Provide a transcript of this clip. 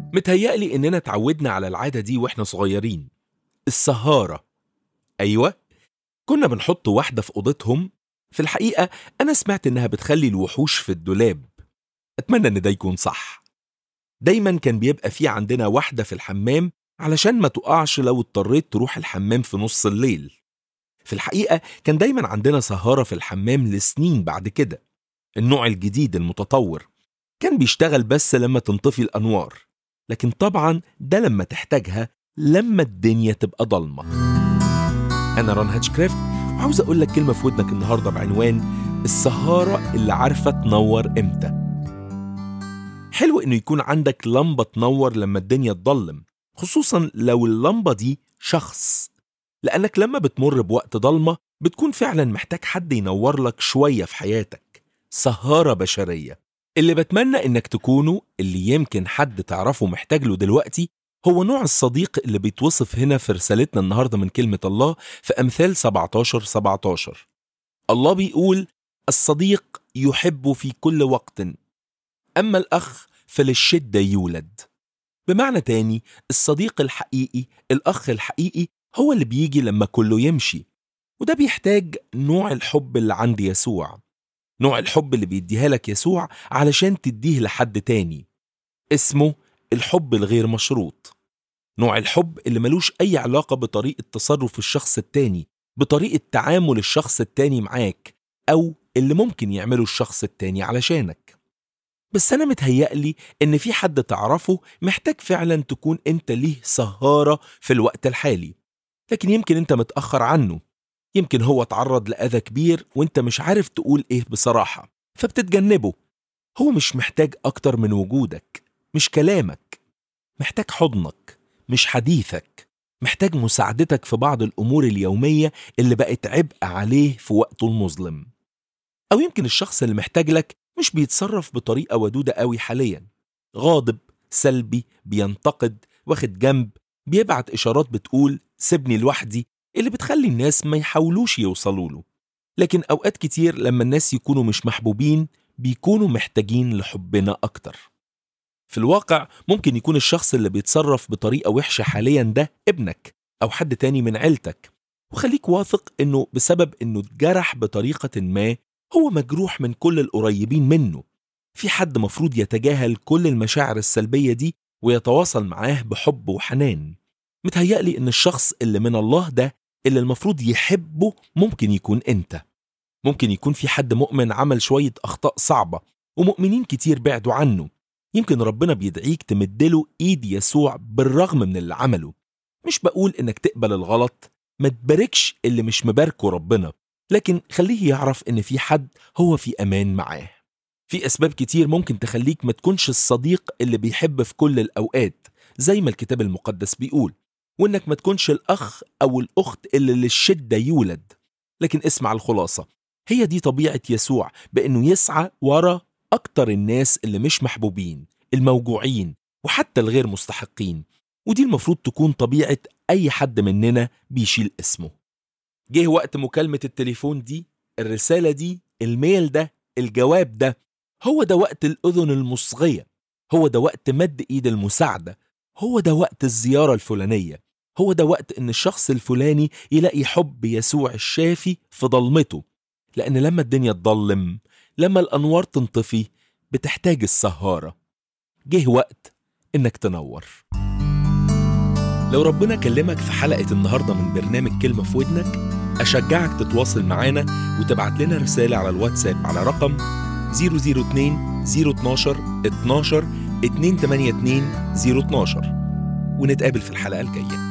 متهيألي إننا اتعودنا على العادة دي وإحنا صغيرين السهارة أيوة كنا بنحط واحدة في أوضتهم في الحقيقة أنا سمعت إنها بتخلي الوحوش في الدولاب أتمنى إن ده يكون صح دايما كان بيبقى في عندنا واحدة في الحمام علشان ما تقعش لو اضطريت تروح الحمام في نص الليل في الحقيقة كان دايما عندنا سهارة في الحمام لسنين بعد كده النوع الجديد المتطور كان بيشتغل بس لما تنطفي الأنوار لكن طبعا ده لما تحتاجها لما الدنيا تبقى ضلمة أنا ران هاتشكرافت وعاوز أقول لك كلمة في ودنك النهاردة بعنوان السهارة اللي عارفة تنور إمتى حلو إنه يكون عندك لمبة تنور لما الدنيا تضلم خصوصا لو اللمبة دي شخص لأنك لما بتمر بوقت ضلمة بتكون فعلا محتاج حد ينور لك شوية في حياتك سهارة بشرية اللي بتمنى إنك تكونوا اللي يمكن حد تعرفه محتاج له دلوقتي هو نوع الصديق اللي بيتوصف هنا في رسالتنا النهاردة من كلمة الله في أمثال 17 17 الله بيقول الصديق يحب في كل وقت أما الأخ فللشدة يولد بمعنى تاني الصديق الحقيقي الأخ الحقيقي هو اللي بيجي لما كله يمشي وده بيحتاج نوع الحب اللي عند يسوع نوع الحب اللي بيديها لك يسوع علشان تديه لحد تاني اسمه الحب الغير مشروط نوع الحب اللي ملوش أي علاقة بطريقة تصرف الشخص التاني بطريقة تعامل الشخص التاني معاك أو اللي ممكن يعمله الشخص التاني علشانك بس أنا متهيألي إن في حد تعرفه محتاج فعلا تكون أنت ليه سهارة في الوقت الحالي لكن يمكن أنت متأخر عنه يمكن هو اتعرض لأذى كبير وأنت مش عارف تقول إيه بصراحة فبتتجنبه هو مش محتاج أكتر من وجودك مش كلامك محتاج حضنك مش حديثك محتاج مساعدتك في بعض الأمور اليومية اللي بقت عبء عليه في وقته المظلم أو يمكن الشخص اللي محتاج لك مش بيتصرف بطريقة ودودة قوي حاليا غاضب سلبي بينتقد واخد جنب بيبعت إشارات بتقول سيبني لوحدي اللي بتخلي الناس ما يحاولوش يوصلوا له لكن أوقات كتير لما الناس يكونوا مش محبوبين بيكونوا محتاجين لحبنا أكتر في الواقع ممكن يكون الشخص اللي بيتصرف بطريقة وحشة حاليا ده ابنك أو حد تاني من عيلتك وخليك واثق إنه بسبب إنه اتجرح بطريقة ما هو مجروح من كل القريبين منه في حد مفروض يتجاهل كل المشاعر السلبية دي ويتواصل معاه بحب وحنان متهيألي إن الشخص اللي من الله ده اللي المفروض يحبه ممكن يكون أنت ممكن يكون في حد مؤمن عمل شوية أخطاء صعبة ومؤمنين كتير بعدوا عنه يمكن ربنا بيدعيك تمدله إيد يسوع بالرغم من اللي عمله مش بقول إنك تقبل الغلط ما تباركش اللي مش مباركه ربنا لكن خليه يعرف إن في حد هو في أمان معاه في أسباب كتير ممكن تخليك ما تكونش الصديق اللي بيحب في كل الأوقات زي ما الكتاب المقدس بيقول وإنك ما تكونش الأخ أو الأخت اللي للشدة يولد لكن اسمع الخلاصة هي دي طبيعة يسوع بأنه يسعى ورا أكتر الناس اللي مش محبوبين الموجوعين وحتى الغير مستحقين ودي المفروض تكون طبيعة أي حد مننا بيشيل اسمه جه وقت مكالمة التليفون دي الرسالة دي الميل ده الجواب ده هو ده وقت الأذن المصغية هو ده وقت مد إيد المساعدة هو ده وقت الزيارة الفلانية هو ده وقت إن الشخص الفلاني يلاقي حب يسوع الشافي في ضلمته لأن لما الدنيا تضلم لما الأنوار تنطفي بتحتاج السهارة جه وقت إنك تنور لو ربنا كلمك في حلقة النهاردة من برنامج كلمة في ودنك أشجعك تتواصل معانا وتبعت لنا رسالة على الواتساب على رقم 002 012 12 282 012 ونتقابل في الحلقة الجاية